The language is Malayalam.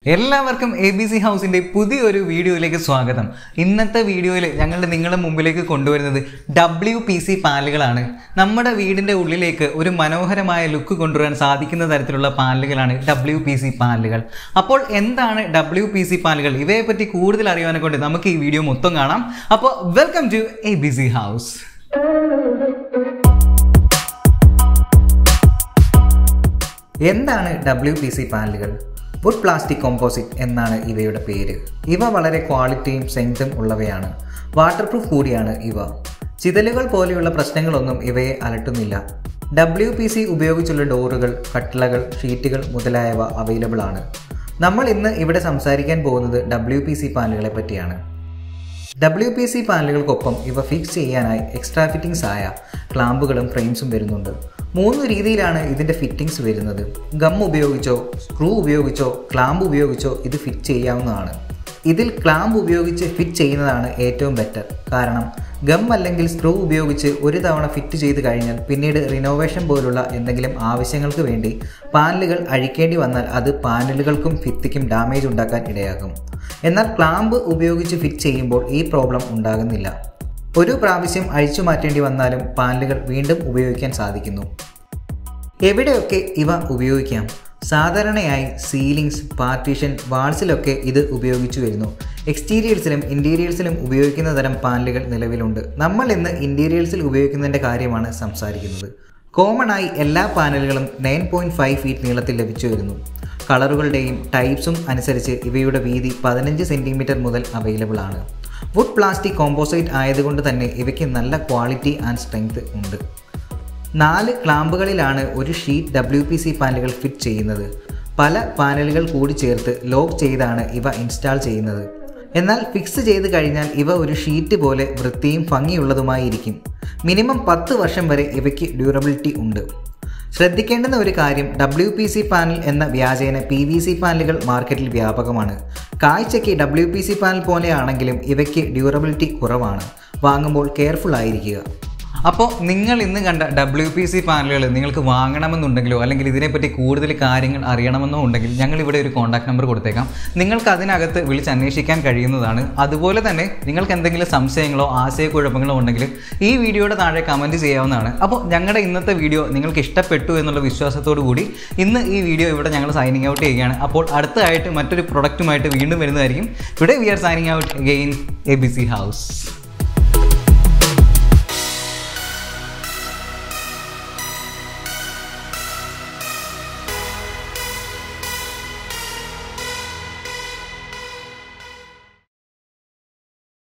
എല്ലാവർക്കും എ ബി സി ഹൗസിൻ്റെ പുതിയൊരു വീഡിയോയിലേക്ക് സ്വാഗതം ഇന്നത്തെ വീഡിയോയിൽ ഞങ്ങൾ നിങ്ങളുടെ മുമ്പിലേക്ക് കൊണ്ടുവരുന്നത് ഡബ്ല്യു പി സി പാലുകളാണ് നമ്മുടെ വീടിൻ്റെ ഉള്ളിലേക്ക് ഒരു മനോഹരമായ ലുക്ക് കൊണ്ടുവരാൻ സാധിക്കുന്ന തരത്തിലുള്ള പാലുകളാണ് ഡബ്ല്യു പി സി പാലുകൾ അപ്പോൾ എന്താണ് ഡബ്ല്യു പി സി പാലുകൾ ഇവയെപ്പറ്റി കൂടുതൽ അറിയാനെ കൊണ്ട് നമുക്ക് ഈ വീഡിയോ മൊത്തം കാണാം അപ്പോൾ welcome to A B C house എന്താണ് ഡബ്ല്യു പി സി പാനലുകൾ വുഡ് പ്ലാസ്റ്റിക് കോമ്പോസിറ്റ് എന്നാണ് ഇവയുടെ പേര് ഇവ വളരെ ക്വാളിറ്റിയും സ്ട്രെങ്തും ഉള്ളവയാണ് വാട്ടർ പ്രൂഫ് കൂടിയാണ് ഇവ ചിതലുകൾ പോലെയുള്ള പ്രശ്നങ്ങളൊന്നും ഇവയെ അലട്ടുന്നില്ല ഡബ്ല്യു പി സി ഉപയോഗിച്ചുള്ള ഡോറുകൾ കട്ടിളകൾ ഷീറ്റുകൾ മുതലായവ അവൈലബിൾ ആണ് നമ്മൾ ഇന്ന് ഇവിടെ സംസാരിക്കാൻ പോകുന്നത് ഡബ്ല്യു പി സി പാനലുകളെ പറ്റിയാണ് ഡബ്ല്യു പി സി പാനലുകൾക്കൊപ്പം ഇവ ഫിക്സ് ചെയ്യാനായി എക്സ്ട്രാ ഫിറ്റിംഗ്സ് ആയ ക്ലാമ്പുകളും ഫ്രെയിംസും വരുന്നുണ്ട് മൂന്ന് രീതിയിലാണ് ഇതിൻ്റെ ഫിറ്റിംഗ്സ് വരുന്നത് ഗം ഉപയോഗിച്ചോ സ്ക്രൂ ഉപയോഗിച്ചോ ക്ലാമ്പ് ഉപയോഗിച്ചോ ഇത് ഫിറ്റ് ചെയ്യാവുന്നതാണ് ഇതിൽ ക്ലാമ്പ് ഉപയോഗിച്ച് ഫിറ്റ് ചെയ്യുന്നതാണ് ഏറ്റവും ബെറ്റർ കാരണം ഗം അല്ലെങ്കിൽ സ്ക്രൂ ഉപയോഗിച്ച് ഒരു തവണ ഫിറ്റ് ചെയ്ത് കഴിഞ്ഞാൽ പിന്നീട് റിനോവേഷൻ പോലുള്ള എന്തെങ്കിലും ആവശ്യങ്ങൾക്ക് വേണ്ടി പാനലുകൾ അഴിക്കേണ്ടി വന്നാൽ അത് പാനലുകൾക്കും ഭിത്തിക്കും ഡാമേജ് ഉണ്ടാക്കാൻ ഇടയാക്കും എന്നാൽ ക്ലാമ്പ് ഉപയോഗിച്ച് ഫിറ്റ് ചെയ്യുമ്പോൾ ഈ പ്രോബ്ലം ഉണ്ടാകുന്നില്ല ഒരു പ്രാവശ്യം അഴിച്ചു മാറ്റേണ്ടി വന്നാലും പാനലുകൾ വീണ്ടും ഉപയോഗിക്കാൻ സാധിക്കുന്നു എവിടെയൊക്കെ ഇവ ഉപയോഗിക്കാം സാധാരണയായി സീലിങ്സ് പാർട്ടീഷൻ വാൾസിലൊക്കെ ഇത് ഉപയോഗിച്ചു വരുന്നു എക്സ്റ്റീരിയേഴ്സിലും ഇൻറ്റീരിയേഴ്സിലും ഉപയോഗിക്കുന്ന തരം പാനലുകൾ നിലവിലുണ്ട് നമ്മൾ ഇന്ന് ഇൻറ്റീരിയേഴ്സിൽ ഉപയോഗിക്കുന്നതിൻ്റെ കാര്യമാണ് സംസാരിക്കുന്നത് കോമൺ ആയി എല്ലാ പാനലുകളും നയൻ പോയിൻറ്റ് ഫൈവ് ഫീറ്റ് നീളത്തിൽ ലഭിച്ചു വരുന്നു കളറുകളുടെയും ടൈപ്സും അനുസരിച്ച് ഇവയുടെ വീതി പതിനഞ്ച് സെൻറ്റിമീറ്റർ മുതൽ അവൈലബിൾ ആണ് വുഡ് പ്ലാസ്റ്റിക് കോമ്പോസൈറ്റ് ആയതുകൊണ്ട് തന്നെ ഇവയ്ക്ക് നല്ല ക്വാളിറ്റി ആൻഡ് സ്ട്രെങ്ത് ഉണ്ട് നാല് ക്ലാമ്പുകളിലാണ് ഒരു ഷീറ്റ് ഡബ്ല്യു പി സി പാനലുകൾ ഫിറ്റ് ചെയ്യുന്നത് പല പാനലുകൾ കൂടി ചേർത്ത് ലോക്ക് ചെയ്താണ് ഇവ ഇൻസ്റ്റാൾ ചെയ്യുന്നത് എന്നാൽ ഫിക്സ് ചെയ്ത് കഴിഞ്ഞാൽ ഇവ ഒരു ഷീറ്റ് പോലെ വൃത്തിയും ഭംഗിയുള്ളതുമായിരിക്കും മിനിമം പത്ത് വർഷം വരെ ഇവയ്ക്ക് ഡ്യൂറബിലിറ്റി ഉണ്ട് ശ്രദ്ധിക്കേണ്ടുന്ന ഒരു കാര്യം ഡബ്ല്യു പി സി പാനൽ എന്ന വ്യാജേന പി വി സി പാനലുകൾ മാർക്കറ്റിൽ വ്യാപകമാണ് കാഴ്ചയ്ക്ക് ഡബ്ല്യു പി സി പാനൽ പോലെയാണെങ്കിലും ഇവയ്ക്ക് ഡ്യൂറബിലിറ്റി കുറവാണ് വാങ്ങുമ്പോൾ കെയർഫുൾ ആയിരിക്കുക അപ്പോൾ നിങ്ങൾ ഇന്ന് കണ്ട ഡബ്ല്യു പി സി പാനലുകൾ നിങ്ങൾക്ക് വാങ്ങണമെന്നുണ്ടെങ്കിലോ അല്ലെങ്കിൽ ഇതിനെപ്പറ്റി കൂടുതൽ കാര്യങ്ങൾ അറിയണമെന്നോ ഉണ്ടെങ്കിൽ ഞങ്ങൾ ഇവിടെ ഒരു കോൺടാക്ട് നമ്പർ കൊടുത്തേക്കാം നിങ്ങൾക്ക് അതിനകത്ത് വിളിച്ച് അന്വേഷിക്കാൻ കഴിയുന്നതാണ് അതുപോലെ തന്നെ നിങ്ങൾക്ക് എന്തെങ്കിലും സംശയങ്ങളോ ആശയക്കുഴപ്പങ്ങളോ ഉണ്ടെങ്കിൽ ഈ വീഡിയോയുടെ താഴെ കമൻറ്റ് ചെയ്യാവുന്നതാണ് അപ്പോൾ ഞങ്ങളുടെ ഇന്നത്തെ വീഡിയോ നിങ്ങൾക്ക് ഇഷ്ടപ്പെട്ടു എന്നുള്ള വിശ്വാസത്തോടു കൂടി ഇന്ന് ഈ വീഡിയോ ഇവിടെ ഞങ്ങൾ സൈനിങ് ഔട്ട് ചെയ്യുകയാണ് അപ്പോൾ അടുത്തതായിട്ട് മറ്റൊരു പ്രൊഡക്റ്റുമായിട്ട് വീണ്ടും വരുന്നതായിരിക്കും today we are signing out again A B C house